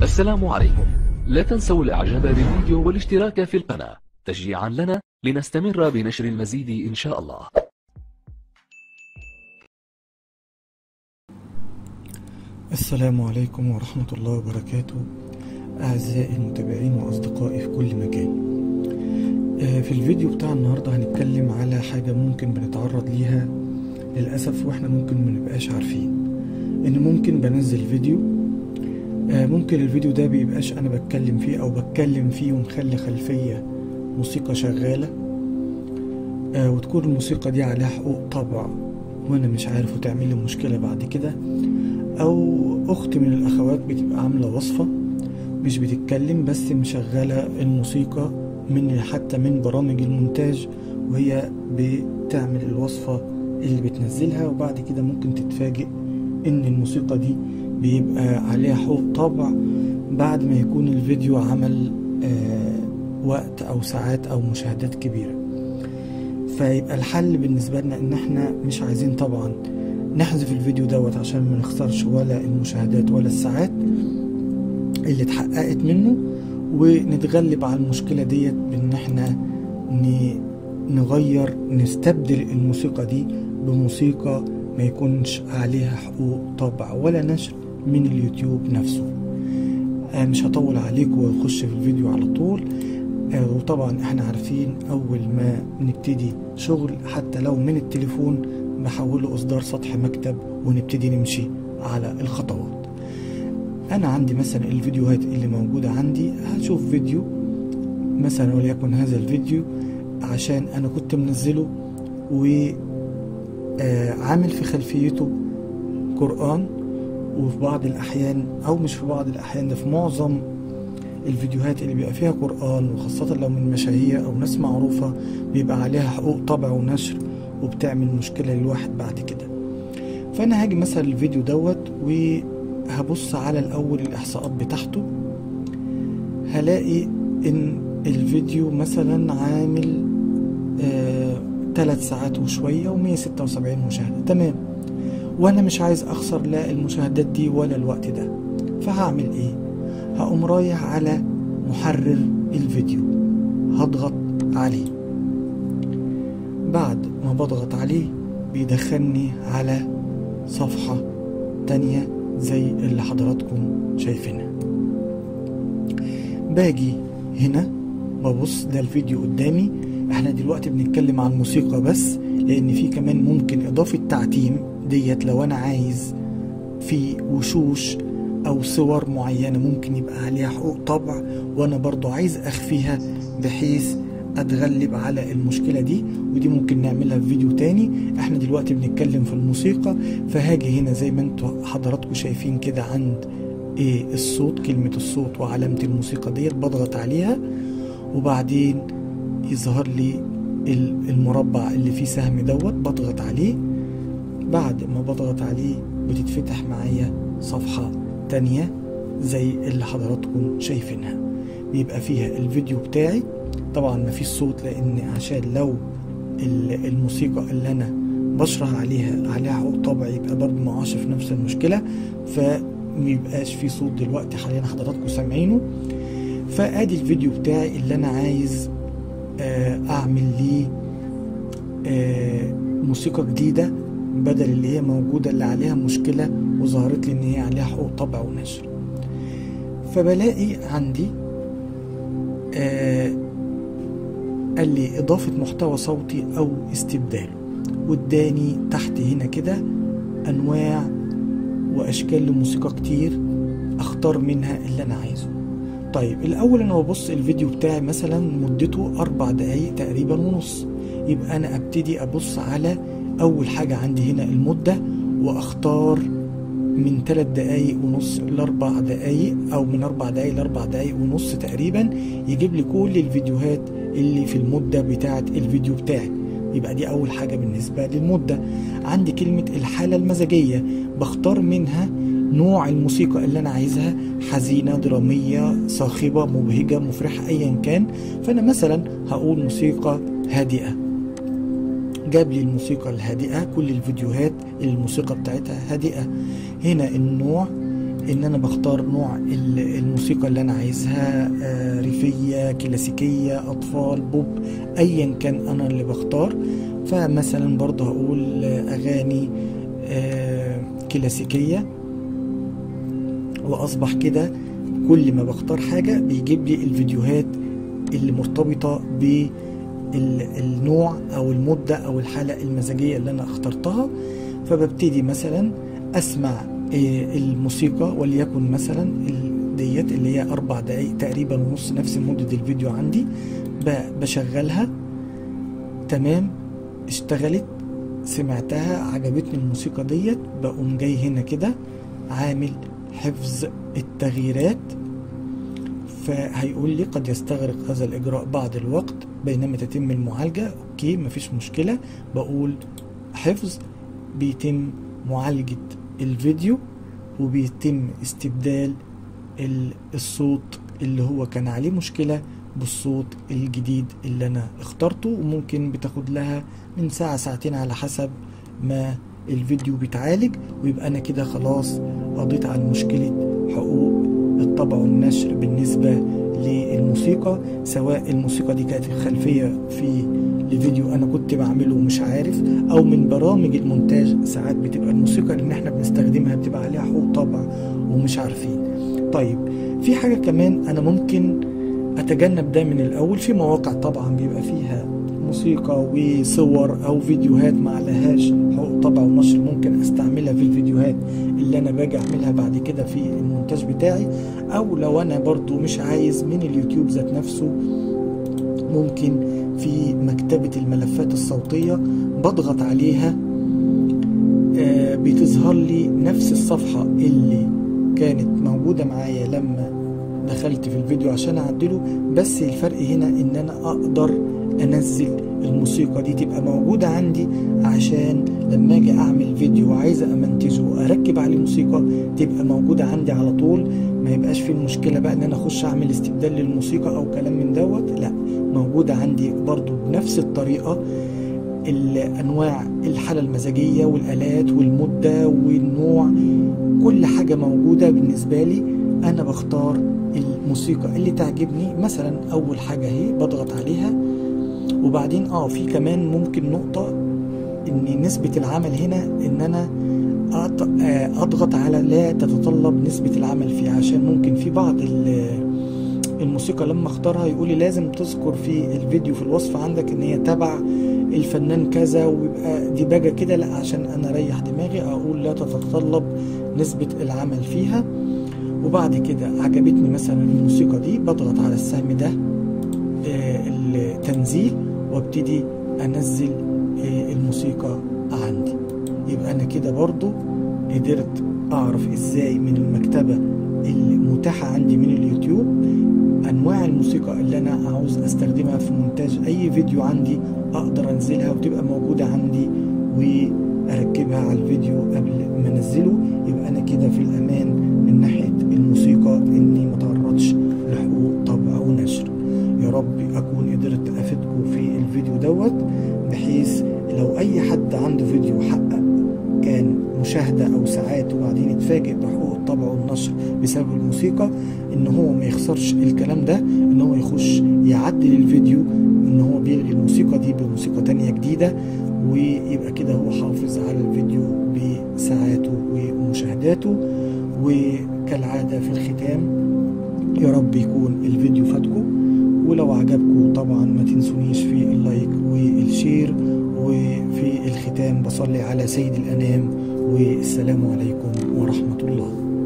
السلام عليكم لا تنسوا الاعجاب بالفيديو والاشتراك في القناة تشجيعا لنا لنستمر بنشر المزيد ان شاء الله السلام عليكم ورحمة الله وبركاته أعزائي المتابعين وأصدقائي في كل مكان آه، في الفيديو بتاع النهاردة هنتكلم على حاجة ممكن بنتعرض ليها للأسف وإحنا ممكن منبقاش عارفين إن ممكن بنزل فيديو آه، ممكن الفيديو ده بيبقاش أنا بتكلم فيه أو بتكلم فيه ومخلي خلفية موسيقى شغالة آه، وتكون الموسيقى دي عليها حقوق طبع وأنا مش عارف وتعمل لي مشكلة بعد كده او اخت من الاخوات بتبقى عامله وصفه مش بتتكلم بس مشغله الموسيقى من حتى من برامج المونتاج وهي بتعمل الوصفه اللي بتنزلها وبعد كده ممكن تتفاجئ ان الموسيقى دي بيبقى عليها حقوق طبع بعد ما يكون الفيديو عمل آه وقت او ساعات او مشاهدات كبيره فيبقى الحل بالنسبه لنا ان احنا مش عايزين طبعا نحذف الفيديو دوت عشان ما نخسرش ولا المشاهدات ولا الساعات اللي اتحققت منه ونتغلب على المشكلة ديت بان احنا نغير نستبدل الموسيقى دي بموسيقى ما يكونش عليها حقوق طبع ولا نشر من اليوتيوب نفسه آه مش هطول عليكم ونخش في الفيديو على طول آه وطبعا احنا عارفين اول ما نبتدي شغل حتى لو من التليفون نحوله إصدار سطح مكتب ونبتدي نمشي على الخطوات أنا عندي مثلا الفيديوهات اللي موجودة عندي هشوف فيديو مثلا وليكن هذا الفيديو عشان أنا كنت منزله وعامل في خلفيته قرآن وفي بعض الأحيان أو مش في بعض الأحيان ده في معظم الفيديوهات اللي بيبقى فيها قرآن وخاصة لو من مشاهير أو ناس معروفة بيبقى عليها حقوق طبع ونشر وبتعمل مشكلة للواحد بعد كده فأنا هاجي مثلا الفيديو دوت وهبص على الأول الإحصاءات بتاعته هلاقي إن الفيديو مثلا عامل آه تلات ساعات وشوية ومية ستة وسبعين مشاهدة تمام وأنا مش عايز أخسر لا المشاهدات دي ولا الوقت ده فهعمل إيه هقوم رايح على محرر الفيديو هضغط عليه بعد ما بضغط عليه بيدخلني على صفحة تانية زي اللي حضراتكم شايفينها باجي هنا ببص ده الفيديو قدامي احنا دلوقتي بنتكلم عن موسيقى بس لان في كمان ممكن اضافة تعتيم ديت لو انا عايز في وشوش او صور معينة ممكن يبقى عليها حقوق طبع وانا برضو عايز اخفيها بحيث اتغلب على المشكله دي ودي ممكن نعملها في فيديو تاني احنا دلوقتي بنتكلم في الموسيقى فهاجي هنا زي ما انتوا حضراتكم شايفين كده عند ايه الصوت كلمه الصوت وعلامه الموسيقى ديت بضغط عليها وبعدين يظهر لي المربع اللي فيه سهم دوت بضغط عليه بعد ما بضغط عليه بتتفتح معايا صفحه تانية زي اللي حضراتكم شايفينها بيبقى فيها الفيديو بتاعي طبعا مفيش صوت لان عشان لو الموسيقى اللي انا بشرح عليها عليها حقوق طبع يبقى برضه ما في نفس المشكله فميبقاش في صوت دلوقتي حاليا حضراتكم سامعينه فادي الفيديو بتاعي اللي انا عايز اعمل ليه موسيقى جديده بدل اللي هي موجوده اللي عليها مشكله وظهرت لي ان هي عليها حقوق طبع ونشر فبلاقي عندي آه قال لي إضافة محتوى صوتي أو استبداله واداني تحت هنا كده أنواع وأشكال لموسيقى كتير أختار منها اللي أنا عايزه طيب الأول أنا ببص الفيديو بتاعي مثلا مدته أربع دقايق تقريبا ونص يبقى أنا أبتدي أبص على أول حاجة عندي هنا المدة وأختار من ثلاث دقايق ونص لأربع دقايق أو من أربع دقايق لأربع دقايق ونص تقريبا يجيب لي كل الفيديوهات اللي في المدة بتاعة الفيديو بتاعي يبقى دي أول حاجة بالنسبة للمدة عندي كلمة الحالة المزاجية بختار منها نوع الموسيقى اللي أنا عايزها حزينة درامية صاخبة مبهجة مفرحة أيا كان فأنا مثلا هقول موسيقى هادئة جاب لي الموسيقى الهادئة كل الفيديوهات اللي الموسيقى بتاعتها هادئة هنا النوع ان انا بختار نوع ال- الموسيقى اللي انا عايزها آه، ريفية كلاسيكية اطفال بوب ايا كان انا اللي بختار فمثلا برضه هقول آه، اغاني آه، كلاسيكية واصبح كده كل ما بختار حاجة بيجيب لي الفيديوهات اللي مرتبطة بالنوع او المدة او الحالة المزاجية اللي انا اخترتها فببتدي مثلا اسمع آه، الموسيقى وليكن مثلا ال- ديت اللي هي اربع دقايق تقريبا ونص نفس مدة الفيديو عندي ب- بشغلها تمام اشتغلت سمعتها عجبتني الموسيقى ديت بقوم جاي هنا كده عامل حفظ التغييرات فهيقول لي قد يستغرق هذا الإجراء بعض الوقت بينما تتم المعالجة أوكي مفيش مشكلة بقول حفظ بيتم معالجة الفيديو وبيتم استبدال ال- الصوت اللي هو كان عليه مشكلة بالصوت الجديد اللي أنا اخترته وممكن بتاخد لها من ساعة ساعتين على حسب ما الفيديو بيتعالج ويبقى أنا كده خلاص قضيت على مشكلة حقوق الطبع والنشر بالنسبة للموسيقى سواء الموسيقى دي كانت الخلفية في لفيديو أنا كنت بعمله ومش عارف أو من برامج المونتاج ساعات بتبقى الموسيقى اللي احنا بنستخدمها بتبقى عليها حقوق طبع ومش عارفين طيب في حاجة كمان أنا ممكن أتجنب ده من الأول في مواقع طبعا بيبقى فيها موسيقى وصور أو فيديوهات ما عليهاش حقوق طبع ونشر ممكن أستعملها في الفيديوهات اللي أنا باجي أعملها بعد كده في المونتاج بتاعي أو لو أنا برضو مش عايز من اليوتيوب ذات نفسه ممكن في مكتبة الملفات الصوتية بضغط عليها آه، بتظهر لي نفس الصفحة اللي كانت موجودة معايا لما دخلت في الفيديو عشان اعدله بس الفرق هنا ان انا اقدر انزل الموسيقى دي تبقى موجودة عندي عشان لما اجي اعمل فيديو وعايزة امنتجه واركب عليه موسيقى تبقى موجودة عندي على طول ما يبقاش في المشكلة بقى ان انا اخش اعمل استبدال للموسيقى او كلام من دوت لا موجودة عندي برضو بنفس الطريقة الانواع الحالة المزاجية والالات والمدة والنوع كل حاجة موجودة بالنسبة لي انا بختار الموسيقى اللي تعجبني مثلا اول حاجة اهي بضغط عليها وبعدين اه في كمان ممكن نقطة ان نسبة العمل هنا ان انا أط- آه، اضغط على لا تتطلب نسبة العمل فيه عشان ممكن في بعض ال- الموسيقى لما اختارها يقول لي لازم تذكر في الفيديو في الوصف عندك ان هي تبع الفنان كذا ويبقى دي بقى كده لا عشان انا اريح دماغي اقول لا تتطلب نسبة العمل فيها وبعد كده عجبتني مثلا الموسيقى دي بضغط على السهم ده آه، التنزيل وابتدي انزل آه، الموسيقى عندي يبقى انا كده برضو قدرت اعرف ازاي من المكتبة المتاحة عندي من اليوتيوب انواع الموسيقى اللي انا عاوز استخدمها في مونتاج اي فيديو عندي اقدر انزلها وتبقى موجودة عندي واركبها على الفيديو قبل ما انزله يبقى انا كده في الامان من ناحية الموسيقى اني متعرضش لحقوق طبع ونشر يا رب اكون قدرت افيدكم في الفيديو دوت بحيث لو اي حد عنده فيديو حقق كان مشاهدة او ساعات وبعدين يتفاجئ بحقوق الطبع والنشر بسبب الموسيقى ان هو ما يخسرش الكلام ده ان هو يخش يعدل الفيديو ان هو بيلغي الموسيقى دي بموسيقى تانية جديدة ويبقى كده هو حافظ على الفيديو بساعاته ومشاهداته وكالعادة في الختام يا رب يكون الفيديو فاتكم ولو عجبكم طبعا ما تنسونيش في اللايك والشير وفي الختام بصلي على سيد الأنام والسلام عليكم ورحمة الله